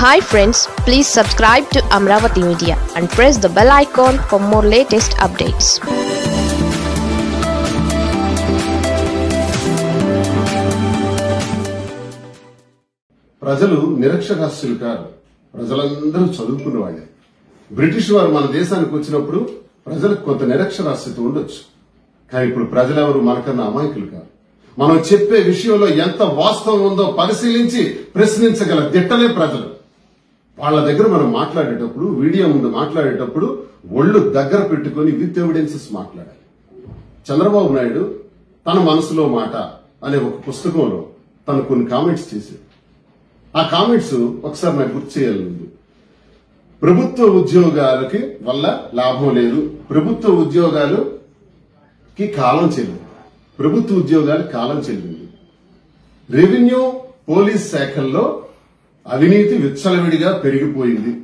Hi friends please subscribe to Amaravati media and press the bell icon for more latest updates ప్రజలు నిరక్షరాస్యులు కాదు ప్రజలందరూ చదువుకున్న వాళ్ళే బ్రిటిష్ వారు మన దేశానికి వచ్చినప్పుడు ప్రజలకు కొంత నిరక్షరాస్యత ఉండొచ్చు కానీ ఇప్పుడు ప్రజలెవరు మనకన్నా అమాయకులు కాదు మనం చెప్పే విషయంలో ఎంత వాస్తవం ఉందో పరిశీలించి ప్రశ్నించగల దిట్టలే ప్రజలు వాళ్ళ దగ్గర మనం మాట్లాడేటప్పుడు వీడియో ముందు మాట్లాడేటప్పుడు ఒళ్ళు దగ్గర పెట్టుకొని విత్ ఎవిడెన్సెస్ మాట్లాడాలి చంద్రబాబు నాయుడు తన మనసులో మాట అనే ఒక పుస్తకంలో తను కొన్ని కామెంట్స్ చేశాడు ఆ కామెంట్స్ ఒకసారి నాకు గుర్తు చేయాలి ముందు ప్రభుత్వ ఉద్యోగాలకి వల్ల లాభం లేదు ప్రభుత్వ ఉద్యోగాలుకి కాలం చెల్లింది ప్రభుత్వ ఉద్యోగాలు కాలం చెల్లింది రెవెన్యూ పోలీస్ శాఖల్లో అవినీతి విచ్చలవిడిగా పెరిగిపోయింది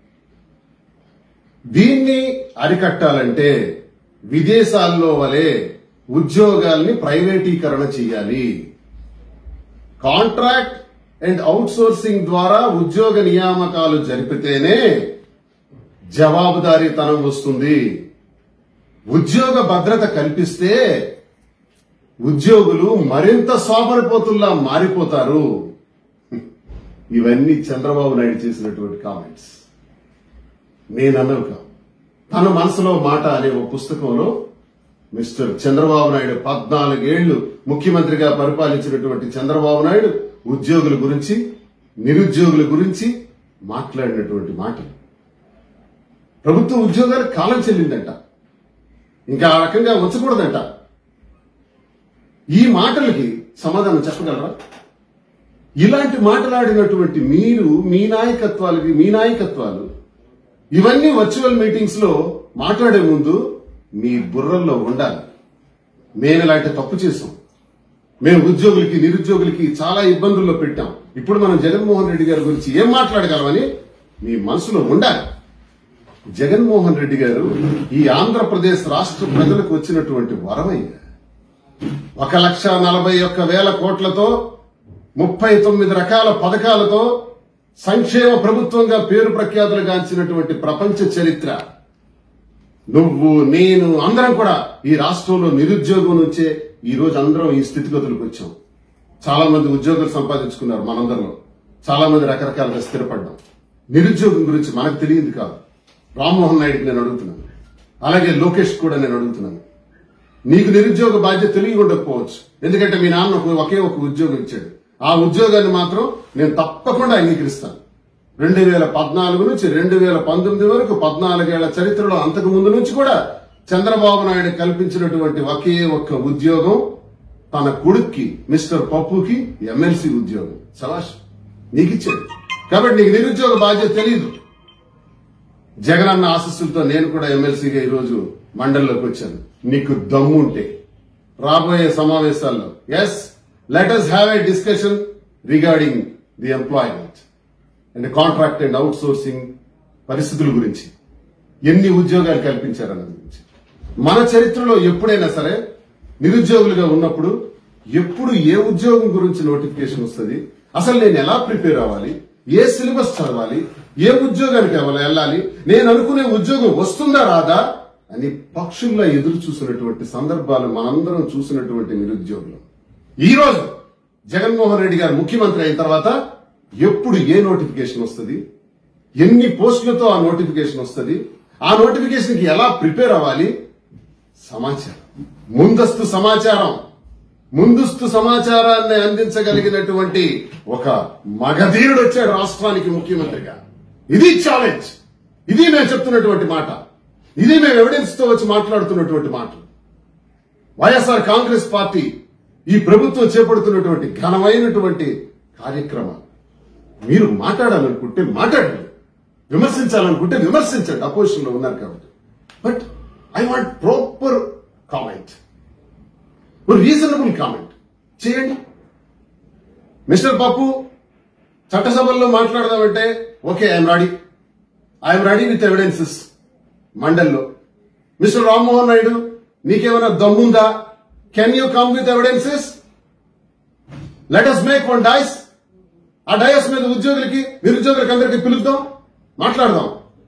దీన్ని అరికట్టాలంటే విదేశాల్లో వలె ఉద్యోగాల్ని ప్రైవేటీకరణ చేయాలి కాంట్రాక్ట్ అండ్ అవుట్సోర్సింగ్ ద్వారా ఉద్యోగ నియామకాలు జరిపితేనే జవాబుదారీతనం వస్తుంది ఉద్యోగ భద్రత కల్పిస్తే ఉద్యోగులు మరింత సోమరిపోతుల్లా మారిపోతారు ఇవన్నీ చంద్రబాబు నాయుడు చేసినటువంటి కామెంట్స్ నేనన్నవి కాదు తన మనసులో మాట అనే ఒక పుస్తకంలో మిస్టర్ చంద్రబాబు నాయుడు పద్నాలుగేళ్లు ముఖ్యమంత్రిగా పరిపాలించినటువంటి చంద్రబాబు నాయుడు ఉద్యోగుల గురించి నిరుద్యోగుల గురించి మాట్లాడినటువంటి మాటలు ప్రభుత్వ ఉద్యోగాలు కాలం చెల్లిందంట ఇంకా ఆ రకంగా ఉంచకూడదంట ఈ మాటలకి సమాధానం చెప్పగలరా ఇలాంటి మాట్లాడినటువంటి మీరు మీ నాయకత్వాలకి మీ నాయకత్వాలు ఇవన్నీ వర్చువల్ మీటింగ్స్ లో మాట్లాడే ముందు మీ బుర్రల్లో ఉండాలి మేము ఇలాంటి తప్పు చేసాం మేము ఉద్యోగులకి నిరుద్యోగులకి చాలా ఇబ్బందుల్లో పెట్టాం ఇప్పుడు మనం జగన్మోహన్ రెడ్డి గారి గురించి ఏం మాట్లాడగలమని మీ మనసులో ఉండాలి జగన్మోహన్ రెడ్డి గారు ఈ ఆంధ్రప్రదేశ్ రాష్ట్ర ప్రజలకు వచ్చినటువంటి వరమయ్య ఒక లక్ష నలభై ఒక్క వేల కోట్లతో ముప్పై తొమ్మిది రకాల పథకాలతో సంక్షేమ ప్రభుత్వంగా పేరు ప్రఖ్యాతులు గాంచినటువంటి ప్రపంచ చరిత్ర నువ్వు నేను అందరం కూడా ఈ రాష్ట్రంలో నిరుద్యోగం నుంచే ఈ రోజు అందరం ఈ స్థితిగతులకు వచ్చాం చాలా మంది ఉద్యోగులు సంపాదించుకున్నారు మనందరిలో చాలా మంది రకరకాలుగా స్థిరపడ్డాం నిరుద్యోగం గురించి మనకు తెలియదు కాదు రామ్మోహన్ నాయుడికి నేను అడుగుతున్నాను అలాగే లోకేష్ కూడా నేను అడుగుతున్నాను నీకు నిరుద్యోగ బాధ్యత తెలియ ఉండకపోవచ్చు ఎందుకంటే మీ నాన్న ఒక- ఒకే ఒక ఉద్యోగం ఇచ్చాడు ఆ ఉద్యోగాన్ని మాత్రం నేను తప్పకుండా అంగీకరిస్తాను రెండు వేల పద్నాలుగు నుంచి రెండు వేల పంతొమ్మిది వరకు పద్నాలుగేళ్ల చరిత్రలో అంతకు ముందు నుంచి కూడా చంద్రబాబు నాయుడు కల్పించినటువంటి ఒకే ఒక్క ఉద్యోగం తన కొడుక్కి మిస్టర్ పప్పుకి ఎమ్మెల్సీ ఉద్యోగం సవాష్ నీకు ఇచ్చాడు కాబట్టి నీకు నిరుద్యోగ బాధ్యత తెలియదు జగనన్న ఆశస్సులతో నేను కూడా ఎమ్మెల్సీగా ఈరోజు మండలిలోకి వచ్చాను నీకు దమ్ముంటే రాబోయే సమావేశాల్లో yes let us have a discussion regarding the employment and contract and outsourcing పరిస్థితుల గురించి ఎన్ని ఉద్యోగాలు కల్పించారన్న గురించి మన చరిత్రలో ఎప్పుడైనా సరే నిరుద్యోగులుగా ఉన్నప్పుడు ఎప్పుడు ఏ ఉద్యోగం గురించి నోటిఫికేషన్ వస్తుంది అసలు నేను ఎలా ప్రిపేర్ అవ్వాలి ఏ సిలబస్ చదవాలి ఏ ఉద్యోగానికి ఎవరు వెళ్ళాలి నేను అనుకునే ఉద్యోగం వస్తుందా రాదా అని పక్షుల్లా ఎదురు చూసినటువంటి సందర్భాలు మనందరం చూసినటువంటి నిరుద్యోగులు ఈ రోజు జగన్మోహన్ రెడ్డి గారు ముఖ్యమంత్రి అయిన తర్వాత ఎప్పుడు ఏ నోటిఫికేషన్ వస్తుంది ఎన్ని పోస్టులతో ఆ నోటిఫికేషన్ వస్తుంది ఆ నోటిఫికేషన్ కి ఎలా ప్రిపేర్ అవ్వాలి సమాచారం ముందస్తు సమాచారం ముందస్తు సమాచారాన్ని అందించగలిగినటువంటి ఒక మగధీరుడు వచ్చాడు రాష్ట్రానికి ముఖ్యమంత్రిగా ఇది ఛాలెంజ్ ఇది మేము చెప్తున్నటువంటి మాట ఇది మేము ఎవిడెన్స్ తో వచ్చి మాట్లాడుతున్నటువంటి మాట వైఎస్ఆర్ కాంగ్రెస్ పార్టీ ఈ ప్రభుత్వం చేపడుతున్నటువంటి ఘనమైనటువంటి కార్యక్రమం మీరు మాట్లాడాలనుకుంటే మాట్లాడండి విమర్శించాలనుకుంటే విమర్శించండి అపోజిషన్ లో ఉన్నారు కాబట్టి but I want proper comment reasonable comment చేయండి మిస్టర్ పప్పు చట్టసభల్లో మాట్లాడదామంటే okay I'm ready I'm ready with evidences మండల్లో మిస్టర్ రామ్మోహన్ నాయుడు నీకేమైనా దమ్ముందా can you come with evidences let us make one dais ఆ డయాస్ మీద ఉద్యోగులకి నిరుద్యోగులకి అందరికీ పిలుద్దాం మాట్లాడదాం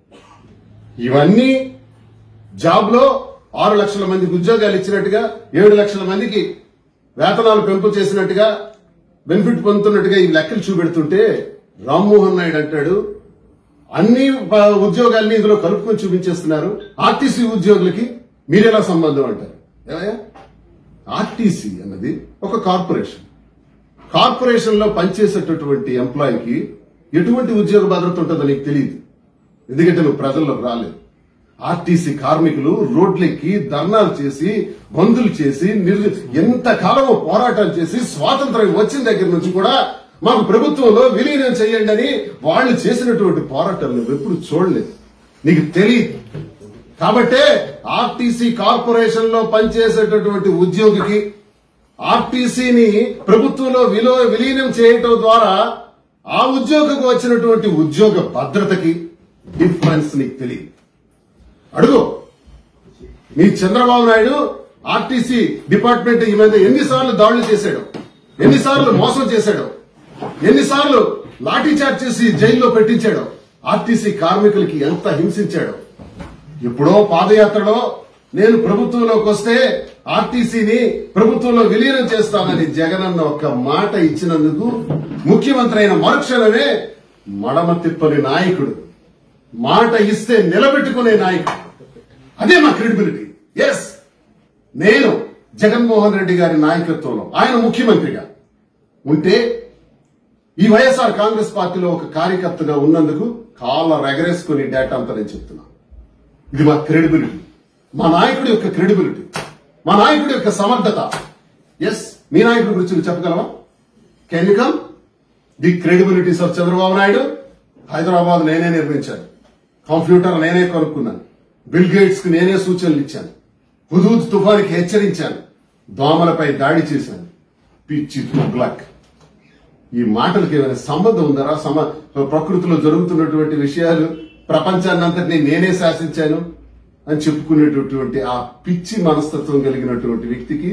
ఇవన్నీ జాబ్ లో ఆరు లక్షల మందికి ఉద్యోగాలు ఇచ్చినట్టుగా ఏడు లక్షల మందికి వేతనాలు పెంపు చేసినట్టుగా బెనిఫిట్ పొందుతున్నట్టుగా ఈ లెక్కలు చూపెడుతుంటే రామ్మోహన్ నాయుడు అంటాడు అన్ని ప- ఉద్యోగాల్ని ఇందులో కలుపుకొని చూపించేస్తున్నారు ఆర్టీసీ ఉద్యోగులకి మీరెలా సంబంధం అంటారు ఏమయ్యా? ఆర్టీసీ అన్నది ఒక కార్పొరేషన్ కార్పొరేషన్ లో పనిచేసేటటువంటి ఎంప్లాయీకి ఎటువంటి ఉద్యోగ భద్రత ఉంటుందో నీకు తెలియదు ఎందుకంటే నువ్వు ప్రజల్లోకి రాలేదు ఆర్టీసీ కార్మికులు రోడ్లెక్కి ధర్నాలు చేసి బందులు చేసి నిర్- ఎంత కాలమో పోరాటాలు చేసి స్వాతంత్రం వచ్చిన దగ్గర నుంచి కూడా మాకు ప్రభుత్వంలో విలీనం చేయండి అని వాళ్ళు చేసినటువంటి పోరాటాలు నువ్వు ఎప్పుడు చూడలేదు నీకు తెలియదు కాబట్టే ఆర్టీసీ కార్పొరేషన్ లో పనిచేసేటటువంటి ఉద్యోగికి ఆర్టీసీని ప్రభుత్వంలో విలో విలీనం చేయటం ద్వారా ఆ ఉద్యోగకు వచ్చినటువంటి ఉద్యోగ భద్రతకి డిఫరెన్స్ నీకు తెలియదు అడుగు మీ చంద్రబాబు నాయుడు ఆర్టీసీ డిపార్ట్మెంట్ ఈ మీద ఎన్నిసార్లు దాడులు చేశాడు ఎన్నిసార్లు మోసం చేశాడు ఎన్నిసార్లు లాఠీ చార్జ్ చేసి జైల్లో పెట్టించాడు ఆర్టీసీ కార్మికులకి ఎంత హింసించాడు ఎప్పుడో పాదయాత్రలో నేను ప్రభుత్వంలోకి వస్తే ఆర్టీసీని ప్రభుత్వంలో విలీనం చేస్తానని జగనన్న ఒక మాట ఇచ్చినందుకు ముఖ్యమంత్రి అయిన మరుక్షణమే మడమ తిప్పని నాయకుడు మాట ఇస్తే నిలబెట్టుకునే నాయకుడు అదే మా క్రెడిబిలిటీ ఎస్ నేను జగన్మోహన్ రెడ్డి గారి నాయకత్వంలో ఆయన ముఖ్యమంత్రిగా ఉంటే ఈ వైఎస్ఆర్ కాంగ్రెస్ పార్టీలో ఒక కార్యకర్తగా ఉన్నందుకు కాళ్ళ రెగరేసుకుని డేటా అంతా నేను చెప్తున్నా ఇది మా క్రెడిబిలిటీ మా నాయకుడి యొక్క క్రెడిబిలిటీ మా నాయకుడి యొక్క సమర్థత ఎస్ మీ నాయకుడి గురించి నువ్వు చెప్పగలవా can you come the credibilities of Chandrababu Naidu Hyderabad నేనే నిర్మించాను కంప్యూటర్ నేనే కొనుక్కున్నాను బిల్ గేట్స్ కి నేనే సూచనలు ఇచ్చాను హుదూద్ తుఫానికి హెచ్చరించాను దోమలపై దాడి చేశాను పిచ్చి తుగ్లక్ ఈ మాటలకు ఏమైనా సంబంధం ఉందరా సమ ప్రకృతిలో జరుగుతున్నటువంటి విషయాలు ప్రపంచాన్నంతటినీ నేనే శాసించాను అని చెప్పుకునేటటువంటి ఆ పిచ్చి మనస్తత్వం కలిగినటువంటి వ్యక్తికి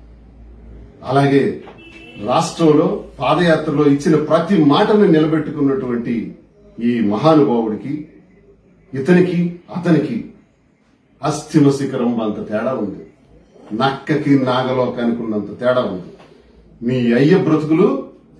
అలాగే రాష్ట్రంలో పాదయాత్రలో ఇచ్చిన ప్రతి మాటను నిలబెట్టుకున్నటువంటి ఈ మహానుభావుడికి ఇతనికి అతనికి అస్థిమ శిఖరం అంత తేడా ఉంది నక్కకి నాగలోకానికి ఉన్నంత తేడా ఉంది మీ అయ్య బ్రతుకులు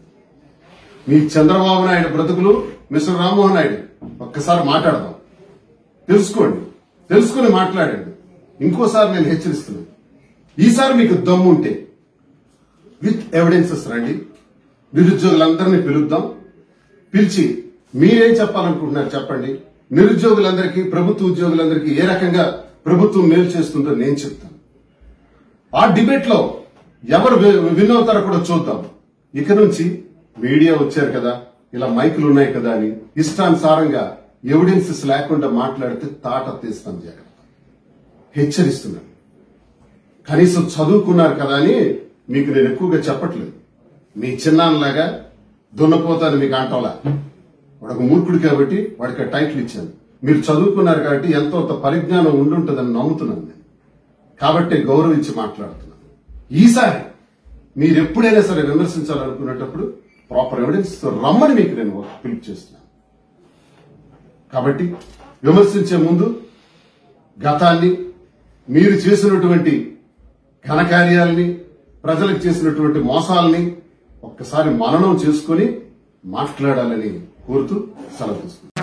మీ చంద్రబాబు నాయుడు బ్రతుకులు మిస్టర్ రామ్మోహన్ నాయుడు ఒక్కసారి మాట్లాడదాం తెలుసుకోండి తెలుసుకుని మాట్లాడండి ఇంకోసారి నేను హెచ్చరిస్తున్నాను ఈసారి మీకు దమ్ము ఉంటే విత్ ఎవిడెన్సెస్ రండి నిరుద్యోగులందరినీ పిలుద్దాం పిలిచి మీరేం చెప్పాలనుకుంటున్నారు చెప్పండి నిరుద్యోగులందరికీ ప్రభుత్వ ఉద్యోగులందరికీ ఏ రకంగా ప్రభుత్వం మేలు చేస్తుందో నేను చెప్తాను ఆ డిబేట్ లో ఎవరు వి- విన్ అవుతారో కూడా చూద్దాం ఇక నుంచి మీడియా వచ్చారు కదా ఇలా మైకులు ఉన్నాయి కదా అని ఇష్టానుసారంగా ఎవిడెన్సెస్ లేకుండా మాట్లాడితే తాట తీస్తాను జాగ్రత్త హెచ్చరిస్తున్నాను కనీసం చదువుకున్నారు కదా అని మీకు నేను ఎక్కువగా చెప్పట్లేదు మీ చిన్నాన్నలాగా దున్నపోతాను మీకు అంటంలా వాడు ఒక మూర్ఖుడు కాబట్టి వాడికి ఆ టైటిల్ ఇచ్చాను మీరు చదువుకున్నారు కాబట్టి ఎంతో అంత పరిజ్ఞానం ఉండుంటుందని నమ్ముతున్నాను నేను కాబట్టి గౌరవించి మాట్లాడుతున్నాను ఈసారి మీరు ఎప్పుడైనా సరే విమర్శించాలనుకునేటప్పుడు ప్రాపర్ ఎవిడెన్స్ తో రమ్మని మీకు నేను పిలుపు చేస్తున్నాను కాబట్టి విమర్శించే ముందు గతాన్ని మీరు చేసినటువంటి ఘనకార్యాలని ప్రజలకు చేసినటువంటి మోసాలని ఒక్కసారి మననం చేసుకొని మాట్లాడాలని కోరుతూ సెలవు తీసుకుంటాను